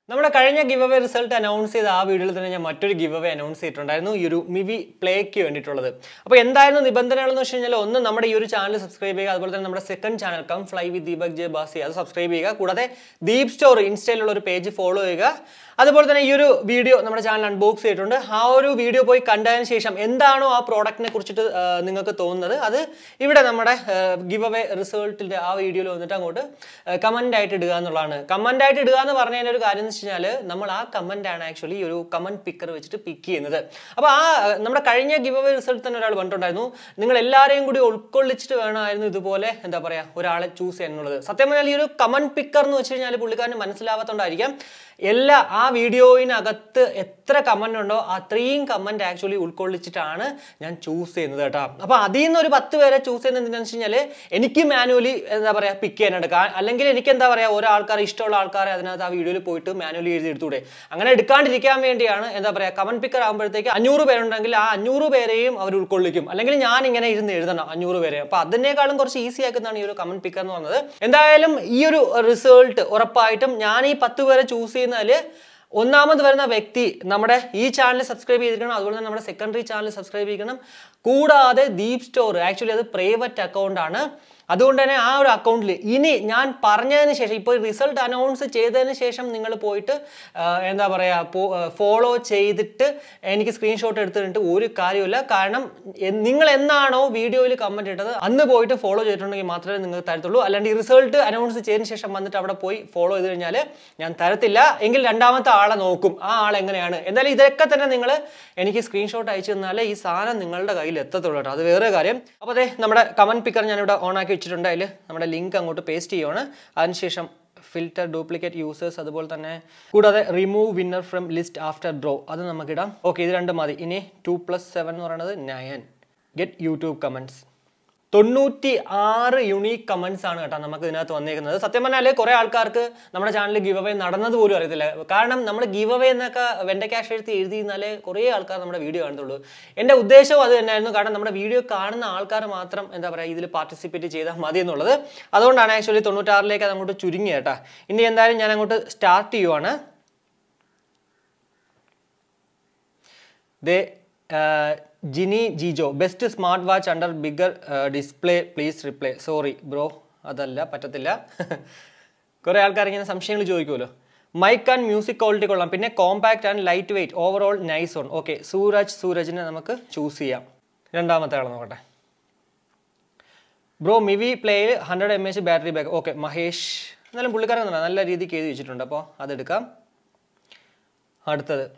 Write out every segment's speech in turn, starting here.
നമ്മുടെ കഴിഞ്ഞ give away result announce ചെയ്ത ആ വീഡിയോയിൽ തന്നെ ഞാൻ മറ്റൊരു ഗിവ് അവേ അനൗൺസ് ചെയ്തിട്ടുണ്ടായിരുന്നു ഈ ഒരു മിവി പ്ലേക്ക് വേണ്ടിയിട്ടുള്ളത് അപ്പോൾ എന്തായിരുന്നു നിബന്ധനകളെന്ന് വെച്ച് കഴിഞ്ഞാൽ ഒന്ന് നമ്മുടെ ഈ ഒരു ചാനൽ സബ്സ്ക്രൈബ് ചെയ്യുക അതുപോലെ തന്നെ നമ്മുടെ second channel come fly with Deepak J ബാസി അത് സബ്സ്ക്രൈബ് ചെയ്യുക കൂടാതെ ദീപ് സ്റ്റോർ ഇൻസ്റ്റയിലുള്ള ഒരു പേജ് ഫോളോ ചെയ്യുക അതുപോലെ തന്നെ ഈ ഒരു വീഡിയോ നമ്മുടെ ചാനൽ അൺബോക്സ് ചെയ്തിട്ടുണ്ട് ആ ഒരു വീഡിയോ പോയി കണ്ടതിന് ശേഷം എന്താണോ ആ പ്രോഡക്റ്റിനെ കുറിച്ചിട്ട് ആ, നിങ്ങൾക്ക് തോന്നുന്നത് അത് ഇവിടെ നമ്മുടെ ഗിവ് അവേ റിസൾട്ടിൻ്റെ ആ വീഡിയോയിൽ വന്നിട്ട് അങ്ങോട്ട് കമൻ്റ് ആയിട്ട് ഇടുക എന്നുള്ളതാണ് കമൻ്റ് ആയിട്ട് ഇടുക എന്ന് പറഞ്ഞതിൻ്റെ ഒരു കാര്യം എന്ന് വെച്ച് കഴിഞ്ഞാൽ നമ്മൾ ആ കമൻ്റ് ആണ് ആക്ച്വലി ഒരു കമൻറ്റ് പിക്കർ വെച്ചിട്ട് പിക്ക് ചെയ്യുന്നത് അപ്പോൾ ആ ആ, നമ്മുടെ കഴിഞ്ഞ ഗിവ് അവേ റിസൾട്ട് തന്നെ ഒരാൾ പറഞ്ഞിട്ടുണ്ടായിരുന്നു നിങ്ങൾ എല്ലാവരെയും കൂടി ഉൾക്കൊള്ളിച്ചിട്ട് വേണമായിരുന്നു ഇതുപോലെ എന്താ പറയുക ഒരാളെ ചൂസ് ചെയ്യാൻ എന്നുള്ളത് സത്യം പറഞ്ഞാൽ ഈ ഒരു കമൻറ്റ് പിക്കർ എന്ന് വെച്ച് കഴിഞ്ഞാൽ പുള്ളിക്കാരന് മനസ്സിലാവാത്തതുകൊണ്ടായിരിക്കാം എല്ലാ ആ വീഡിയോയിനകത്ത് എത്ര കമന്റ് ഉണ്ടോ അത്രയും കമന്റ് ആക്ച്വലി ഉൾക്കൊള്ളിച്ചിട്ടാണ് ഞാൻ ചൂസ് ചെയ്യുന്നത് കേട്ടോ അപ്പൊ അതിൽ നിന്ന് ഒരു പത്ത് പേരെ ചൂസ് ചെയ്യുന്നത് എന്തിനാന്ന് വെച്ച് കഴിഞ്ഞാൽ എനിക്ക് മാനുവലി എന്താ പറയാ പിക്ക് ചെയ്യാനായിട്ട് കാ- അല്ലെങ്കിൽ എനിക്ക് എന്താ പറയാ ഓരോ ആൾക്കാർ ഇഷ്ടമുള്ള ആൾക്കാരെ അതിനകത്ത് ആ വീഡിയോയിൽ പോയിട്ട് മാനുവലി എഴുതി എടുത്തൂടെ അങ്ങനെ എടുക്കാണ്ടിരിക്കാൻ വേണ്ടിയാണ് എന്താ പറയാ കമന്റ് പിക്കർ ആകുമ്പോഴത്തേക്ക് അഞ്ഞൂറ് പേരുണ്ടെങ്കിൽ ആ അഞ്ഞൂറ് പേരെയും അവർ ഉൾക്കൊള്ളിക്കും അല്ലെങ്കിൽ ഞാൻ ഇങ്ങനെ ഇരുന്ന് എഴുതണം അഞ്ഞൂറ് പേരെ അപ്പൊ അതിനേക്കാളും കുറച്ച് ഈസി ആക്കുന്നതാണ് ഈ ഒരു കമന്റ് പിക്കർ എന്ന് പറഞ്ഞത് എന്തായാലും ഈ ഒരു റിസൾട്ട് ഉറപ്പായിട്ടും ഞാൻ ഈ പത്ത് പേരെ ചൂസ് ചെയ്യുന്നതിൽ ഒന്നാമത് വരുന്ന വ്യക്തി നമ്മുടെ ഈ ചാനൽ സബ്സ്ക്രൈബ് ചെയ്തിരിക്കണം അതുപോലെ തന്നെ നമ്മുടെ സെക്കൻഡറി ചാനൽ സബ്സ്ക്രൈബ് ചെയ്യണം കൂടാതെ ദീപ് സ്റ്റോർ ആക്ച്വലി അത് പ്രൈവറ്റ് അക്കൗണ്ട് ആണ് അതുകൊണ്ട് തന്നെ ആ ഒരു അക്കൗണ്ടിൽ ഇനി ഞാൻ പറഞ്ഞതിന് ശേഷം ഇപ്പോൾ റിസൾട്ട് അനൗൺസ് ചെയ്തതിന് ശേഷം നിങ്ങൾ പോയിട്ട് ആ, എന്താ പറയുക ഫോളോ ചെയ്തിട്ട് എനിക്ക് സ്ക്രീൻഷോട്ട് എടുത്തിട്ട് ഒരു കാര്യമില്ല കാരണം എ- നിങ്ങൾ എന്നാണോ വീഡിയോയിൽ കമൻറ്റ് ഇട്ടത് അന്ന് പോയിട്ട് ഫോളോ ചെയ്തിട്ടുണ്ടെങ്കിൽ മാത്രമേ നിങ്ങൾക്ക് തരത്തുള്ളൂ അല്ലാണ്ട് ഈ റിസൾട്ട് അനൗൺസ് ചെയ്തതിന് ശേഷം വന്നിട്ട് അവിടെ പോയി ഫോളോ ചെയ്ത് കഴിഞ്ഞാൽ ഞാൻ തരത്തില്ല എങ്കിൽ രണ്ടാമത്തെ ആളെ നോക്കും ആ ആൾ എങ്ങനെയാണ് എന്തായാലും ഇതൊക്കെ തന്നെ നിങ്ങൾ എനിക്ക് സ്ക്രീൻഷോട്ട് അയച്ചു തന്നാലേ ഈ സാധനം നിങ്ങളുടെ കയ്യിൽ എത്തത്തുള്ളൂ കേട്ടോ അത് വേറെ കാര്യം അപ്പോൾ അതെ നമ്മുടെ കമന്റ് പിക്കർ ഞാനിവിടെ ഓൺ ആക്കി വെച്ചിട്ടുണ്ട് അതിൽ നമ്മുടെ ലിങ്ക് അങ്ങോട്ട് പേസ്റ്റ് ചെയ്യുവാണ് അതിനുശേഷം ഫിൽറ്റർ ഡ്യൂപ്ലിക്കേറ്റ് യൂസേഴ്സ് അതുപോലെ തന്നെ കൂടാതെ remove winner from list after draw അത് നമുക്കിടാം ഓക്കെ ഇത് രണ്ടും മതി ഇനി ടു പ്ലസ് സെവൻ എന്ന് പറയുന്നത് നയൻ ഗെറ്റ് യൂട്യൂബ് കമൻറ്റ്സ് തൊണ്ണൂറ്റി ആറ് യുണീക്ക് കമന്റ്സ് ആണ് കേട്ടോ നമുക്ക് ഇതിനകത്ത് വന്നേക്കുന്നത് സത്യം പറഞ്ഞാൽ കുറെ ആൾക്കാർക്ക് നമ്മുടെ ചാനലിൽ ഗിവ് അവേ നടന്നത് പോലും അറിയത്തില്ല കാരണം നമ്മൾ ഗിവ് അവേ എന്നൊക്കെ വെണ്ട ക്യാഷ് എഴുതി എഴുതിയിരുന്നാലേ കുറേ ആൾക്കാർ നമ്മുടെ വീഡിയോ കാണത്തുള്ളൂ എൻ്റെ ഉദ്ദേശവും അത് തന്നെയായിരുന്നു കാരണം നമ്മുടെ വീഡിയോ കാണുന്ന ആൾക്കാർ മാത്രം എന്താ പറയുക ഇതിൽ പാർട്ടിസിപ്പേറ്റ് ചെയ്താൽ മതി എന്നുള്ളത് അതുകൊണ്ടാണ് ആക്ച്വലി തൊണ്ണൂറ്റാറിലേക്ക് അത് അങ്ങോട്ട് ചുരുങ്ങി കേട്ടാ ഇനി എന്തായാലും ഞാൻ അങ്ങോട്ട് സ്റ്റാർട്ട് ചെയ്യുവാണ് ദേ Jini Jijo best smart watch under bigger display please reply sorry bro അതല്ല പറ്റത്തില്ല കുറേ ആൾക്കാർ ഇങ്ങനെ സംശയങ്ങൾ ചോദിക്കുമല്ലോ മൈക്ക് ആൻഡ് മ്യൂസിക് ക്വാളിറ്റി കൊള്ളാം പിന്നെ compact and light weight overall nice on okay Suraj സൂരജിനെ നമുക്ക് ചൂസ് ചെയ്യാം രണ്ടാമത്തെ ആളെ നോക്കട്ടെ ബ്രോ മിവി പ്ലേയിൽ hundred M H battery back okay Mahesh എന്നാലും പുള്ളിക്കാരൻ നല്ല രീതിക്ക് എഴുതി വെച്ചിട്ടുണ്ട് അപ്പോൾ അതെടുക്കാം അടുത്തത്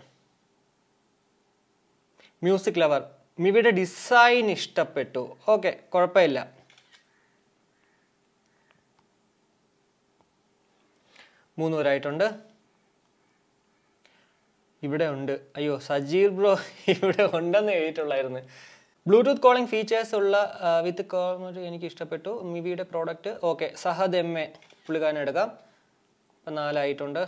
മ്യൂസിക് ലവർ മിവിയുടെ ഡിസൈൻ ഇഷ്ടപ്പെട്ടു ഓക്കെ കുഴപ്പമില്ല മൂന്ന് പേരായിട്ടുണ്ട് ഇവിടെ ഉണ്ട് അയ്യോ സജീർ ബ്രോ ഇവിടെ ഉണ്ടെന്ന് എഴുതിയിട്ടുള്ളായിരുന്നു ബ്ലൂടൂത്ത് കോളിംഗ് ഫീച്ചേഴ്സ് ഉള്ള വിത്ത് കോൾ എനിക്ക് ഇഷ്ടപ്പെട്ടു മിവിയുടെ product okay Sahad M A പുള്ളിക്കാരൻ എടുക്കാം ഇപ്പം നാലായിട്ടുണ്ട്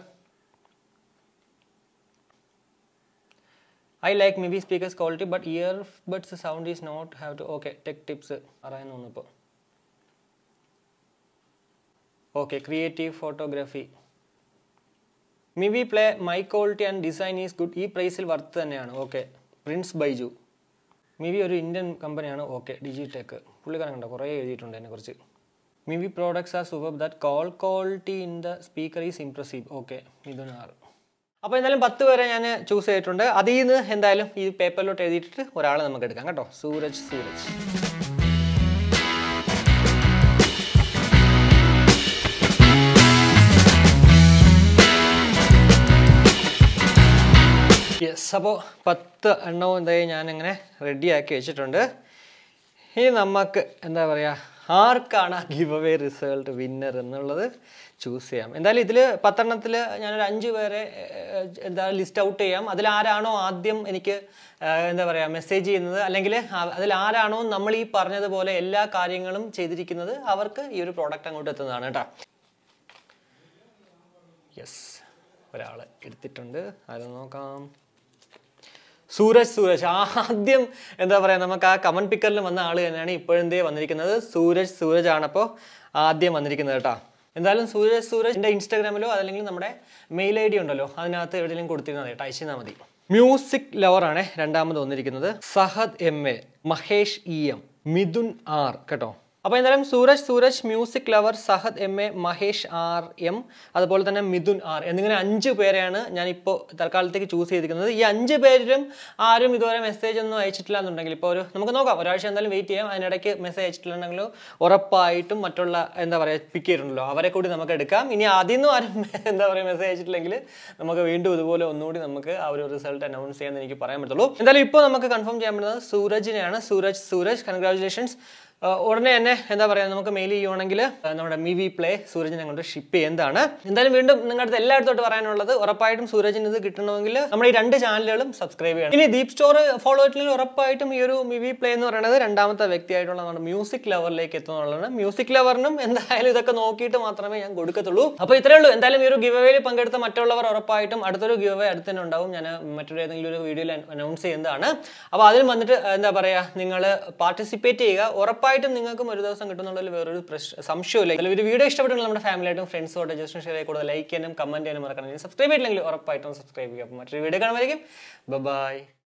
I like Mivi speakers quality but ear buds sound is not have to okay tech tips അറിയാൻ തോന്നിപ്പോൾ okay creative photography Mivi play my quality and design is good ഈ പ്രൈസിൽ വർത്ത് തന്നെയാണ് ഓക്കെ പ്രിൻസ് ബൈജു മിവി ഒരു ഇന്ത്യൻ കമ്പനിയാണ് ഓക്കെ ഡിജിടെക് പുള്ളിക്കാരൻ കണ്ടോ കുറേ എഴുതിയിട്ടുണ്ട് അതിനെക്കുറിച്ച് Mivi products are super that call quality in the speaker is impressive okay Mithun R അപ്പോൾ എന്തായാലും പത്ത് പേരെ ഞാൻ ചൂസ് ചെയ്തിട്ടുണ്ട് അതിൽ നിന്ന് എന്തായാലും ഈ പേപ്പറിലോട്ട് എഴുതിയിട്ട് ഒരാളെ നമുക്ക് എടുക്കാം കേട്ടോ സൂരജ് സൂരജ് യെസ് അപ്പോൾ പത്ത് എണ്ണവും എന്തായാലും ഞാനിങ്ങനെ റെഡിയാക്കി വെച്ചിട്ടുണ്ട് ഇനി നമുക്ക് എന്താ പറയുക ആർക്കാണ് ആ ഗിവ് അവേ റിസൾട്ട് വിന്നർ എന്നുള്ളത് ചൂസ് ചെയ്യാം എന്തായാലും ഇതിൽ പത്തെണ്ണത്തിൽ ഞാനൊരു അഞ്ച് പേരെ ഏഹ്, എന്താ ലിസ്റ്റ് ഔട്ട് ചെയ്യാം അതിൽ ആരാണോ ആദ്യം എനിക്ക് ഏഹ്, എന്താ പറയുക മെസ്സേജ് ചെയ്യുന്നത് അല്ലെങ്കിൽ അതിൽ ആരാണോ നമ്മൾ ഈ പറഞ്ഞതുപോലെ എല്ലാ കാര്യങ്ങളും ചെയ്തിരിക്കുന്നത് അവർക്ക് ഈ ഒരു പ്രോഡക്റ്റ് അങ്ങോട്ട് എത്തുന്നതാണ് കേട്ടോ യെസ് ഒരാൾ എടുത്തിട്ടുണ്ട് അത് നോക്കാം സൂരജ് സൂരജ് ആദ്യം എന്താ പറയുക നമുക്ക് ആ കമന്റ് പിക്കറിൽ വന്ന ആൾ തന്നെയാണ് ഇപ്പോഴെന്തേ വന്നിരിക്കുന്നത് സൂരജ് സൂരജ് ആണ് അപ്പോൾ ആദ്യം വന്നിരിക്കുന്നത് കേട്ടോ എന്തായാലും സൂരജ് സൂരജിന്റെ ഇൻസ്റ്റാഗ്രാമിലോ അതല്ലെങ്കിൽ നമ്മുടെ മെയിൽ ഐ ഡി ഉണ്ടല്ലോ അതിനകത്ത് എവിടെയെങ്കിലും കൊടുത്തിരുന്നത് കേട്ടോ അയച്ചു തന്നാൽ മതി മ്യൂസിക് ലവറാണ് രണ്ടാമത് വന്നിരിക്കുന്നത് Sahad M A Mahesh E M Mithun R കേട്ടോ അപ്പോൾ എന്തായാലും Suraj Suraj music lover Sahad M A Mahesh R M അതുപോലെ തന്നെ മിഥുൻ ആർ എന്നിങ്ങനെ അഞ്ച് പേരെയാണ് ഞാനിപ്പോൾ തൽക്കാലത്തേക്ക് ചൂസ് ചെയ്തിരിക്കുന്നത് ഈ അഞ്ച് പേരിലും ആരും ഇതുവരെ മെസ്സേജ് ഒന്നും അയച്ചിട്ടില്ല എന്നുണ്ടെങ്കിൽ ഇപ്പോൾ ഒരു നമുക്ക് നോക്കാം ഒരാഴ്ച എന്തായാലും വെയിറ്റ് ചെയ്യാം അതിനിടയ്ക്ക് മെസ്സേജ് അയച്ചിട്ടില്ലെന്നുണ്ടെങ്കിൽ ഉറപ്പായിട്ടും മറ്റുള്ള എന്താ പറയുക പിക്ക് ചെയ്തിട്ടുണ്ടല്ലോ അവരെ കൂടി നമുക്ക് എടുക്കാം ഇനി ആദ്യം നിന്നും ആരും എന്താ പറയുക മെസ്സേജ് അയച്ചിട്ടില്ലെങ്കിൽ നമുക്ക് വീണ്ടും ഇതുപോലെ ഒന്നുകൂടി നമുക്ക് ആ ഒരു റിസൾട്ട് അനൗൺസ് ചെയ്യാൻ എനിക്ക് പറയാൻ പറ്റുള്ളൂ എന്തായാലും ഇപ്പോൾ നമുക്ക് കൺഫേം ചെയ്യാൻ പറ്റുന്നത് സൂരജിനെയാണ് സൂരജ് സൂരജ് കൺഗ്രാചുലേഷൻസ് ആഹ് ഉടനെ തന്നെ എന്താ പറയുക നമുക്ക് മെയിൽ ചെയ്യുവാണെങ്കിൽ ആഹ് നമ്മുടെ മി വി പ്ലേ സൂരജിനെ കൊണ്ട് ഷിപ്പ് ചെയ്യുന്നതാണ് എന്തായാലും വീണ്ടും നിങ്ങളുടെ അടുത്ത് എല്ലായിടത്തോട്ട് പറയാനുള്ളത് ഉറപ്പായിട്ടും സൂരജിന് ഇത് കിട്ടണമെങ്കിൽ നമ്മുടെ ഈ രണ്ട് ചാനലുകളും സബ്സ്ക്രൈബ് ചെയ്യണം ഇനി ദീപ് സ്റ്റോർ ഫോളോ ചെയ്തില്ലെങ്കിൽ ഉറപ്പായിട്ടും ഈ ഒരു മി വി പ്ലേ എന്ന് പറയുന്നത് രണ്ടാമത്തെ വ്യക്തിയായിട്ടുള്ള നമ്മുടെ മ്യൂസിക് ലവറിലേക്ക് എത്തുന്നുള്ളതാണ് മ്യൂസിക് ലവറിനും എന്തായാലും ഇതൊക്കെ നോക്കിയിട്ട് മാത്രമേ ഞാൻ കൊടുക്കത്തുള്ളൂ അപ്പോൾ ഇത്രയേ ഉള്ളൂ എന്തായാലും ഈ ഒരു ഗിവ് അവേയിൽ പങ്കെടുത്ത മറ്റുള്ളവർ ഉറപ്പായിട്ടും അടുത്തൊരു ഗിവ് അവേ അടുത്ത് തന്നെ ഉണ്ടാവും ഞാൻ മറ്റൊരു ഏതെങ്കിലും ഒരു വീഡിയോയിൽ അനൗൺസ് ചെയ്യുന്നതാണ് അപ്പോൾ അതിൽ വന്നിട്ട് എന്താ പറയുക നിങ്ങൾ പാർട്ടിസിപ്പേറ്റ് ചെയ്യുക ഉറപ്പായിട്ടും നിങ്ങൾക്കും ഒരു ദിവസം കിട്ടുന്നുള്ളതിൽ വേറൊരു പ്രശ്ന സംശയമില്ല ഇതിൽ ഒരു വീഡിയോ ഇഷ്ടപ്പെട്ടുള്ള നമ്മുടെ ഫാമിലിയായിട്ടും ഫ്രണ്ട്സോട്ട് ജസ്റ്റ് ഷെയർ ചെയ്ത് കൂടുതൽ ലൈക്ക് ചെയ്യാനും കമന്റ് ചെയ്യാനും മറക്കണം സബ്സ്ക്രൈബ് ചെയ്തില്ലെങ്കിൽ ഉറപ്പായിട്ടും സബ്സ്ക്രൈബ് ചെയ്യുക അപ്പോൾ മറ്റൊരു വീഡിയോ കാണുമായിരിക്കും ബൈ